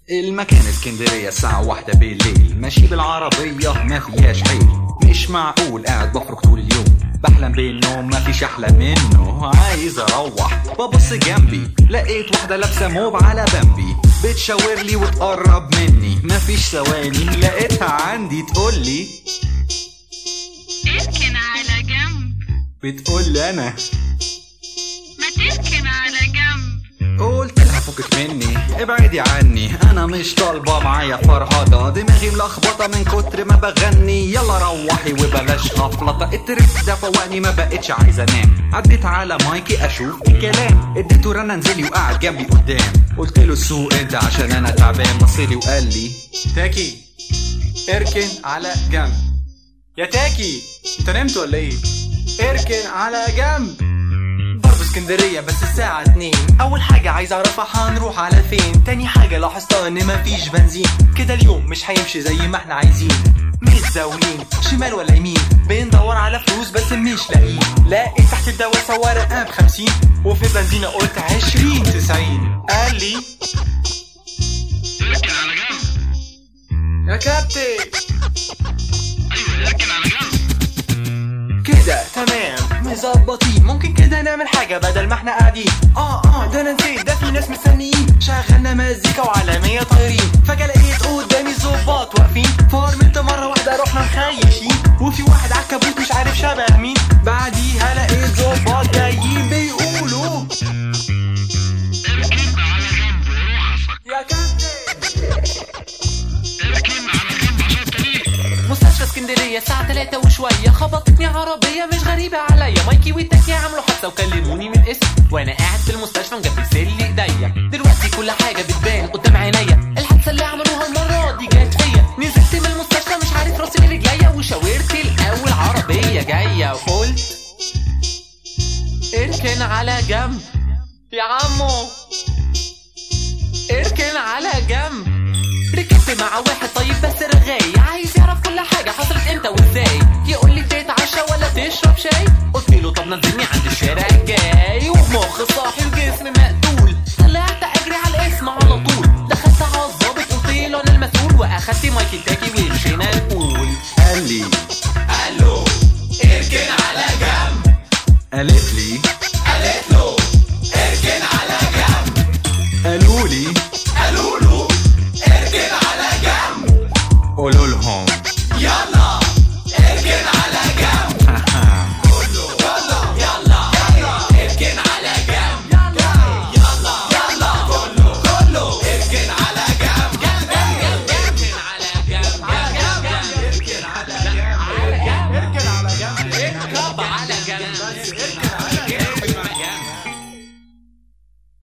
المكان اسكندرية الساعة واحدة بالليل ماشي بالعربية ما فيهاش حيل مش معقول قاعد بفرك طول اليوم بحلم بالنوم ما فيش احلى منه عايز اروح ببص جنبي لقيت واحدة لابسة موب على بمبي بتشاور لي وتقرب مني ما فيش ثواني لقيتها عندي تقول لي اركن على جنب بتقول لي انا ما تركن على جنب قلت لها فكك مني ابعدي عني انا مش طالبه معايا فرهضه دماغي ملخبطه من كتر ما بغني يلا روحي وبلاش غفلطه التريك ده فوقني ما بقتش عايزه انام عديت على مايكي اشوف الكلام اديته رنا انزلي وقعد جنبي قدام قلت له السوق انت عشان انا تعبان بصلي وقال لي تاكي اركن على جنب يا تاكي انت نمت ولا ايه اركن على جنب برضه اسكندرية بس الساعة اتنين أول حاجة عايز أعرفها هنروح على فين تاني حاجة لاحظتها إن مفيش بنزين كده اليوم مش هيمشي زي ما احنا عايزين متزاولين شمال ولا يمين بندور على فلوس بس مش لاقيين لقيت تحت الدواسة ورقة بخمسين وفي بنزينة قلت عشرين تسعين قال لي اركن على جنب يا كابتن ايوه اركن على جنب كده تمام مظبطين ممكن كده نعمل حاجة بدل ما احنا قاعدين اه اه ده انا نسيت ده في ناس مستنيين شغلنا مزيكا وعالمية طايرين فجأة لقيت قدامي ظباط واقفين فرمت مرة واحدة رحنا مخيشين وفي واحد عالكبوت مش عارف شبه مين بعديها لقيت ظباط جايين بيقولوا اركن على جنب روحك يا كابتن اركن على جنب عشان الطريق مستشفى اسكندرية الساعة 3 وشوية خبطتني عربية مش غريبة عليا مايكي والتاكي عملوا حادثة وكلموني من اسم وانا قاعد في المستشفى مجبسين لي ايديا دلوقتي كل حاجة بتبان قدام عينيا الحادثة اللي عملوها المرة دي جت فيا نزلت من المستشفى مش عارف راسي من رجليا وشاورت الاول عربية جاية وقلت اركن على جنب يا عمو اركن على جنب ركبت مع واحد طيب بس رغاي عايز يعرف كل حاجة حصلت امتى وازاي يقول لي تتعشى ولا تشرب شاي قلت له طب نزلني عند الشارع